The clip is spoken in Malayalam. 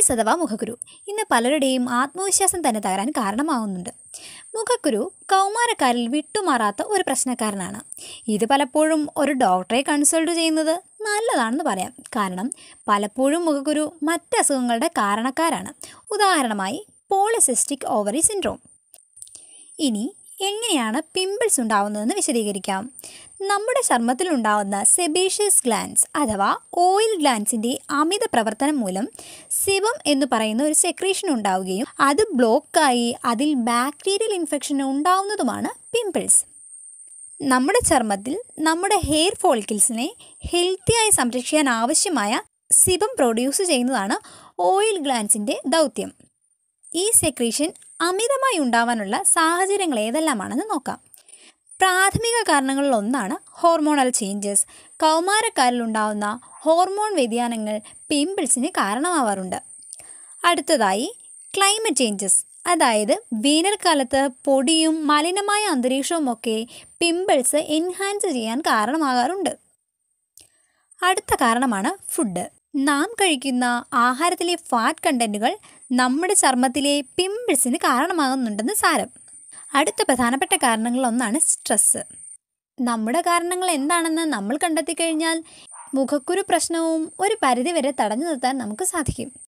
പിമ്പിൾസ് അഥവാ മുഖക്കുരു ഇന്ന് പലരുടെയും ആത്മവിശ്വാസം തന്നെ തകരാൻ കാരണമാകുന്നുണ്ട് മുഖക്കുരു കൗമാരക്കാരിൽ വിട്ടുമാറാത്ത ഒരു പ്രശ്നക്കാരനാണ് ഇത് പലപ്പോഴും ഒരു ഡോക്ടറെ കൺസൾട്ട് ചെയ്യുന്നത് നല്ലതാണെന്ന് പറയാം കാരണം പലപ്പോഴും മുഖക്കുരു മറ്റ് അസുഖങ്ങളുടെ കാരണക്കാരാണ് ഉദാഹരണമായി പോളിസിസ്റ്റിക് ഓവറി സിൻഡ്രോം ഇനി എങ്ങനെയാണ് പിമ്പിൾസ് ഉണ്ടാവുന്നതെന്ന് വിശദീകരിക്കാം നമ്മുടെ ചർമ്മത്തിൽ ഉണ്ടാവുന്ന സെബേഷ്യസ് ഗ്ലാൻസ് അഥവാ ഓയിൽ ഗ്ലാൻസിൻ്റെ അമിത പ്രവർത്തനം മൂലം സിബം എന്ന് പറയുന്ന ഒരു സെക്രീഷൻ ഉണ്ടാവുകയും അത് ബ്ലോക്കായി അതിൽ ബാക്ടീരിയൽ ഇൻഫെക്ഷൻ ഉണ്ടാവുന്നതുമാണ് പിമ്പിൾസ് നമ്മുടെ ചർമ്മത്തിൽ നമ്മുടെ ഹെയർ ഫോളിക്കിൾസിനെ ഹെൽത്തിയായി സംരക്ഷിക്കാൻ ആവശ്യമായ സിബം പ്രൊഡ്യൂസ് ചെയ്യുന്നതാണ് ഓയിൽ ഗ്ലാൻസിൻ്റെ ദൗത്യം ഈ സെക്രീഷൻ അമിതമായി ഉണ്ടാവാനുള്ള സാഹചര്യങ്ങൾ ഏതെല്ലാമാണെന്ന് നോക്കാം പ്രാഥമിക കാരണങ്ങളിൽ ഒന്നാണ് ഹോർമോണൽ ചേഞ്ചസ് കൗമാരക്കാരിൽ ഉണ്ടാവുന്ന ഹോർമോൺ വ്യതിയാനങ്ങൾ പിമ്പിൾസിന് കാരണമാവാറുണ്ട് അടുത്തതായി ക്ലൈമറ്റ് ചേഞ്ചസ് അതായത് വേനൽക്കാലത്ത് പൊടിയും മലിനമായ അന്തരീക്ഷവും ഒക്കെ പിമ്പിൾസ് എൻഹാൻസ് ചെയ്യാൻ കാരണമാകാറുണ്ട് അടുത്ത കാരണമാണ് ഫുഡ് നാം കഴിക്കുന്ന ആഹാരത്തിലെ ഫാറ്റ് കണ്ടന്റുകൾ നമ്മുടെ ചർമ്മത്തിലെ പിമ്പിൾസിന് കാരണമാകുന്നുണ്ടെന്ന് സാരം അടുത്ത പ്രധാനപ്പെട്ട കാരണങ്ങളിൽ ഒന്നാണ് സ്ട്രെസ്സ് നമ്മുടെ കാരണങ്ങൾ എന്താണെന്ന് നമ്മൾ കണ്ടെത്തി കഴിഞ്ഞാൽ മുഖക്കുരു പ്രശ്നവും ഒരു പരിധിവരെ തടഞ്ഞു നിർത്താൻ നമുക്ക് സാധിക്കും